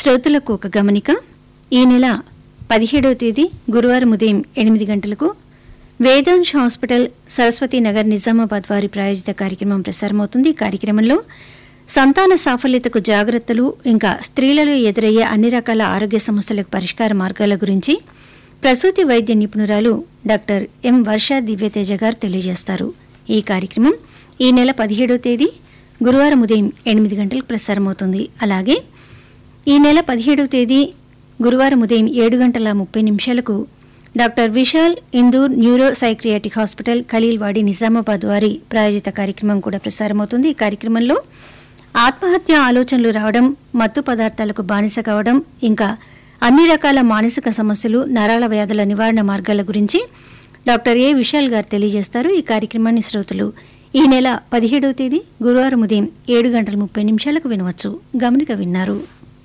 శ్రోతలకు ఒక గమనిక ఈ నెల పదిహేడవ తేదీ గురువారం ఉదయం ఎనిమిది గంటలకు వేదాంశ్ హాస్పిటల్ సరస్వతి నగర్ నిజామాబాద్ వారి ప్రాయోజిత కార్యక్రమం ప్రసారమవుతుంది ఈ కార్యక్రమంలో సంతాన సాఫల్యతకు జాగ్రత్తలు ఇంకా స్త్రీలలో ఎదురయ్యే అన్ని రకాల ఆరోగ్య సమస్యలకు పరిష్కార మార్గాల గురించి ప్రసూతి వైద్య నిపుణురాలు డాక్టర్ ఎం వర్ష దివ్యతేజ గారు తెలియజేస్తారు ఈ కార్యక్రమం ఈ నెల పదిహేడవ తేదీ గురువారం ఉదయం ఎనిమిది గంటలకు ప్రసారమవుతుంది అలాగే ఈ నెల పదిహేడవ తేదీ గురువారం ఉదయం ఏడు గంటల ముప్పై నిమిషాలకు doctor Vishal Indur neuro psychiatric hospital Khaleelwadi Nizamabad వారి ప్రాయోజిత కార్యక్రమం కూడా ప్రసారమవుతుంది ఈ కార్యక్రమంలో ఆత్మహత్య ఆలోచనలు రావడం మత్తు పదార్థాలకు బానిస కావడం ఇంకా అన్ని రకాల మానసిక సమస్యలు నరాల వ్యాధుల నివారణ మార్గాల గురించి డాక్టర్ ఏ విశాల్ గారు తెలియజేస్తారు ఈ కార్యక్రమాన్ని శ్రోతలు ఈ నెల పదిహేడవ తేదీ గురువారం ఉదయం ఏడు గంటల ముప్పై నిమిషాలకు వినవచ్చు గమనిక విన్నారు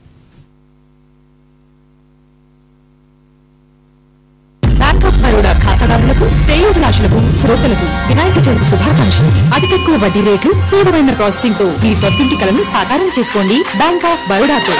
బ్యాంక్ ఆఫ్ బరోడా ఖాతాదారులకు శ్రేయోభిలాషులకు శ్రోతలకు వినాయక చవితి శుభాకాంక్షలు అతి తక్కువ వడ్డీ రేట్లు సులభమైన ప్రాసెసింగ్ తో మీ సొంతింటి కలను సాకారం చేసుకోండి బ్యాంక్ ఆఫ్ బరోడాతో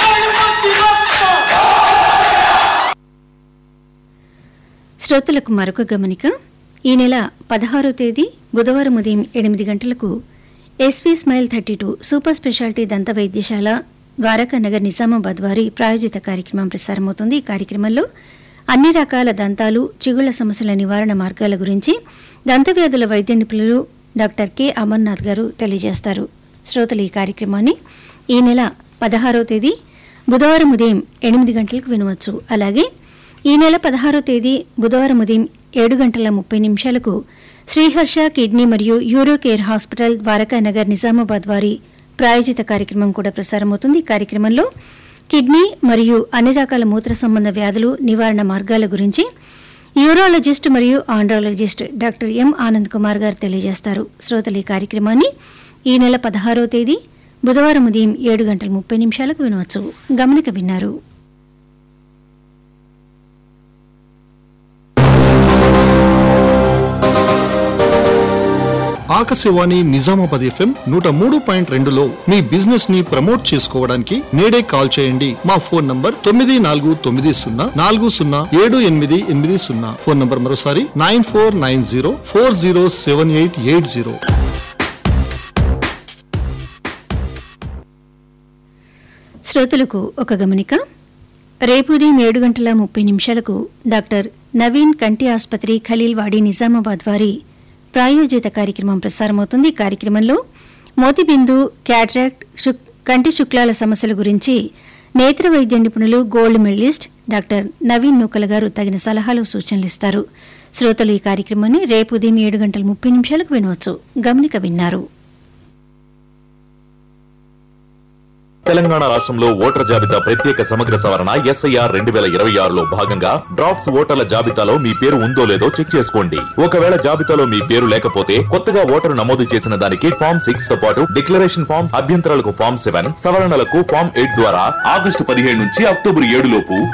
శ్రోతలకు మరొక గమనిక ఈ నెల పదహారో తేదీ బుధవారం ఉదయం ఎనిమిది గంటలకు SV smile thirty two super speciality దంత వైద్యశాల ద్వారకా నగర్ నిజామాబాద్ వారి ప్రాయోజిత కార్యక్రమం ప్రసారమవుతుంది ఈ కార్యక్రమంలో అన్ని రకాల దంతాలు చిగుళ్ల సమస్యల నివారణ మార్గాల గురించి దంతవ్యాధుల వైద్య నిపుణులు డాక్టర్ కె అమర్నాథ్ గారు తెలియజేస్తారు శ్రోతలు ఈ కార్యక్రమాన్ని ఈ నెల పదహారో తేదీ బుధవారం ఉదయం ఎనిమిది గంటలకు వినవచ్చు అలాగే ఈ నెల పదహారో తేదీ బుధవారం ఉదయం ఏడు గంటల ముప్పై నిమిషాలకు శ్రీహర్ష కిడ్నీ మరియు uro care hospital Dwaraka Nagar Nizamabad వారి ప్రాయోజిత కార్యక్రమం కూడా ప్రసారమవుతుంది ఈ కార్యక్రమంలో కిడ్నీ మరియు అన్ని రకాల మూత్ర సంబంధ వ్యాధులు నివారణ మార్గాల గురించి యూరాలజిస్ట్ మరియు andrologist doctor M Anand Kumar garu తెలియజేస్తారు శ్రోతలు ఈ కార్యక్రమాన్ని ఈ నెల పదహారో తేదీ బుధవారం ఉదయం ఏడు గంటల ముప్పై నిమిషాలకు వినవచ్చు గమనిక విన్నారు ఆకాశవాణి నిజామాబాద్ ఎఫ్ఎం నూట మూడు పాయింట్ రెండులో మీ బిజినెస్ ని ప్రమోట్ చేసుకోవడానికి నేడే కాల్ చేయండి మా ఫోన్ నంబర్ తొమ్మిది నాలుగు తొమ్మిది సున్నా నాలుగు సున్నా ఏడు ఎనిమిది ఎనిమిది సున్నా ఫోన్ నంబర్ మరోసారి nine four nine zero four zero seven eight eight zero శ్రోతలకు ఒక గమనిక రేపు ఉదయం ఏడు గంటల ముప్పై నిమిషాలకు డాక్టర్ నవీన్ కంటి ఆసుపత్రి ఖలీల్వాడి నిజామాబాద్ వారి ప్రాయోజిత కార్యక్రమం ప్రసారమవుతుంది ఈ కార్యక్రమంలో మోతిబిందు క్యాట్రాక్ట్ శుక్- కంటి శుక్లాల సమస్యల గురించి నేత్ర వైద్య నిపుణులు gold medallist doctor Naveen Nukala garu తగిన సలహాలు సూచనలు ఇస్తారు శ్రోతలు ఈ కార్యక్రమాన్ని రేపు ఉదయం ఏడు గంటల ముప్పై నిమిషాలకు వినవచ్చు గమనిక విన్నారు తెలంగాణ రాష్ట్రంలో ఓటర్ జాబితా ప్రత్యేక సమగ్ర సవరణ ఎస్ఐఆర్ రెండు వేల ఇరవై ఆరులో భాగంగా డ్రాఫ్ట్స్ ఓటర్ల జాబితాలో మీ పేరు ఉందో లేదో చెక్ చేసుకోండి ఒకవేళ జాబితాలో మీ పేరు లేకపోతే కొత్తగా ఓటరు నమోదు చేసిన దానికి ఫామ్ సిక్స్ తో పాటు డిక్లరేషన్ ఫామ్ అభ్యంతరాలకు ఫామ్ సెవెన్ సవరణలకు ఫామ్ ఎయిట్ ద్వారా ఆగస్టు పదిహేడు నుంచి అక్టోబర్ ఏడు లోపు